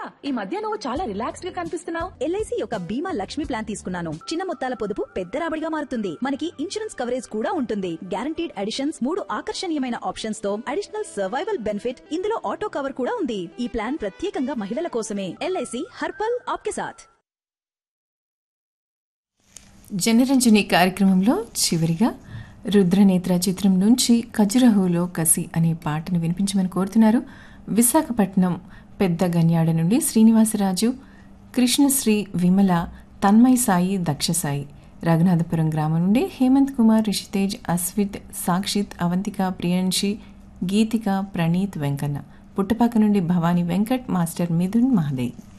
ఈ మధ్య నువ్వు చాలా రిలాక్స్డ్ గా కనిపిస్తున్నావు ఎల్ఐసి యొక్క బీమా లక్ష్మి ప్లాన్ తీసుకున్నాను చిన్న మొత్తాల పొదుపు పెద్ద రాబడిగా మారుతుంది మనకి ఇన్సూరెన్స్ కవరేజ్ కూడా ఉంటుంది గ్యారంటీడ్ అడిషన్స్ మూడు ఆకర్షణీయమైన ఆప్షన్స్ తో అడిషనల్ సర్వైవల్ బెనిఫిట్ ఇందులో ఆటో కవర్ కూడా ఉంది ఈ ప్లాన్ ప్రత్యేకంగా మహిళల కోసమే ఎల్ఐసి హర్పల్ ఆప్కే సాథ్ జనరంజని కార్యక్రమంలో చివరిగా రుద్రనేత్ర చిత్రం నుంచి ఖజురహులో కసి అనే పాటను వినిపించమని కోరుతున్నారు విశాఖపట్నం పెద్ద గన్యాడ నుండి శ్రీనివాసరాజు కృష్ణశ్రీ విమల తన్మయ్ సాయి దక్షసాయి రఘునాథపురం గ్రామం నుండి హేమంత్ కుమార్ రిషితేజ్ అస్విత్ సాక్షిత్ అవంతిక ప్రియాంశి గీతిక ప్రణీత్ వెంకన్న పుట్టపాక నుండి భవానీ వెంకట్ మాస్టర్ మిథున్ మహదేవ్